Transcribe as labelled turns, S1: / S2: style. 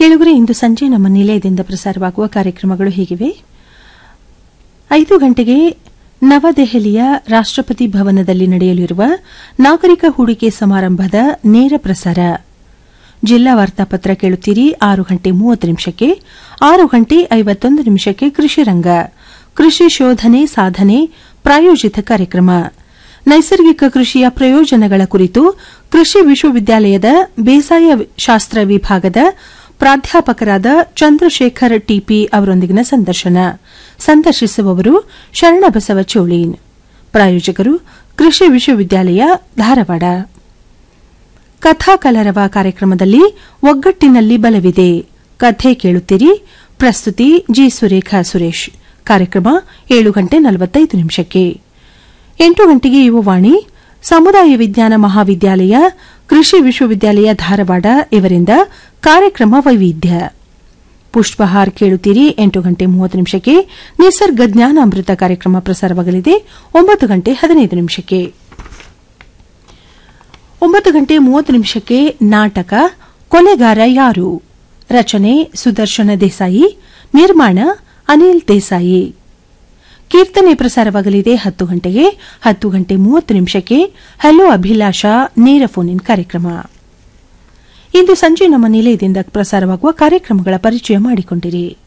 S1: ಕೇಳುಗರೆ ಇಂದು ಸಂಜೆ ನಮ್ಮ ನಿಲಯದಿಂದ ಪ್ರಸಾರವಾಗುವ ಕಾರ್ಯಕ್ರಮಗಳು ಹೀಗಿವೆ ಐದು ಗಂಟೆಗೆ ನವದೆಹಲಿಯ ರಾಷ್ಟಪತಿ ಭವನದಲ್ಲಿ ನಡೆಯಲಿರುವ ನಾಗರಿಕ ಹೂಡಿಕೆ ಸಮಾರಂಭದ ನೇರ ಪ್ರಸಾರ ಜಿಲ್ಲಾ ವಾರ್ತಾಪತ್ರ ಕೇಳುತ್ತೀರಿ ಆರು ಗಂಟೆ ಮೂವತ್ತು ನಿಮಿಷಕ್ಕೆ ಆರು ಗಂಟೆ ಐವತ್ತೊಂದು ನಿಮಿಷಕ್ಕೆ ಕೃಷಿ ರಂಗ ಕೃಷಿ ಶೋಧನೆ ಸಾಧನೆ ಪ್ರಾಯೋಜಿತ ಕಾರ್ಯಕ್ರಮ ನೈಸರ್ಗಿಕ ಕೃಷಿಯ ಪ್ರಯೋಜನಗಳ ಕುರಿತು ಕೃಷಿ ವಿಶ್ವವಿದ್ಯಾಲಯದ ಬೇಸಾಯ ಶಾಸ್ತ್ರ ವಿಭಾಗದ ಪ್ರಾಧ್ಯಾಪಕರಾದ ಚಂದ್ರಶೇಖರ್ ಟಿಪಿ ಅವರೊಂದಿಗಿನ ಸಂದರ್ಶನ ಸಂದರ್ಶಿಸುವವರು ಶರಣಬಸವ ಚೋಳೀನ್ ಪ್ರಾಯೋಜಕರು ಕೃಷಿ ವಿಶ್ವವಿದ್ಯಾಲಯ ಧಾರವಾಡ ಕಥಾಕಲರವ ಕಾರ್ಯಕ್ರಮದಲ್ಲಿ ಒಗ್ಗಟ್ಟಿನಲ್ಲಿ ಬಲವಿದೆ ಕಥೆ ಕೇಳುತ್ತೀರಿ ಪ್ರಸ್ತುತಿ ಜಿ ಸುರೇಖಾ ಸುರೇಶ್ ಕಾರ್ಯಕ್ರಮ ಏಳು ಗಂಟೆ ನಲವತ್ತೈದು ನಿಮಿಷಕ್ಕೆ ಎಂಟು ಗಂಟೆಗೆ ಯುವವಾಣಿ ಸಮುದಾಯ ವಿಜ್ಞಾನ ಮಹಾವಿದ್ಯಾಲಯ ಕೃಷಿ ವಿಶ್ವವಿದ್ಯಾಲಯ ಧಾರವಾಡ ಇವರಿಂದ ಕಾರ್ಯಕ್ರಮ ವೈವಿಧ್ಯ ಪುಷ್ಪಹಾರ್ ಕೇಳುತ್ತೀರಿ ಎಂಟು ಗಂಟೆ ಮೂವತ್ತು ನಿಮಿಷಕ್ಕೆ ನಿಸರ್ಗ ಜ್ಞಾನಾಮೃತ ಕಾರ್ಯಕ್ರಮ ಪ್ರಸಾರವಾಗಲಿದೆ ಒಂಬತ್ತು ಗಂಟೆ ಹದಿನೈದು ನಿಮಿಷಕ್ಕೆ ಒಂಬತ್ತು ಗಂಟೆ ಮೂವತ್ತು ನಿಮಿಷಕ್ಕೆ ನಾಟಕ ಕೊಲೆಗಾರ ಯಾರು ರಚನೆ ಸುದರ್ಶನ ದೇಸಾಯಿ ನಿರ್ಮಾಣ ಅನಿಲ್ ದೇಸಾಯಿ ಕೀರ್ತನೆ ಪ್ರಸಾರವಾಗಲಿದೆ ಹತ್ತು ಗಂಟೆಗೆ ಹತ್ತು ಗಂಟೆ ಮೂವತ್ತು ನಿಮಿಷಕ್ಕೆ ಹಲೋ ಅಭಿಲಾಷ ನೇರ ಫೋನ್ ಇನ್ ಕಾರ್ಯಕ್ರಮ ಇಂದು ಸಂಜೆ ನಮ್ಮ ನಿಲಯದಿಂದ ಪ್ರಸಾರವಾಗುವ ಕಾರ್ಯಕ್ರಮಗಳ ಪರಿಚಯ ಮಾಡಿಕೊಂಡಿರಿ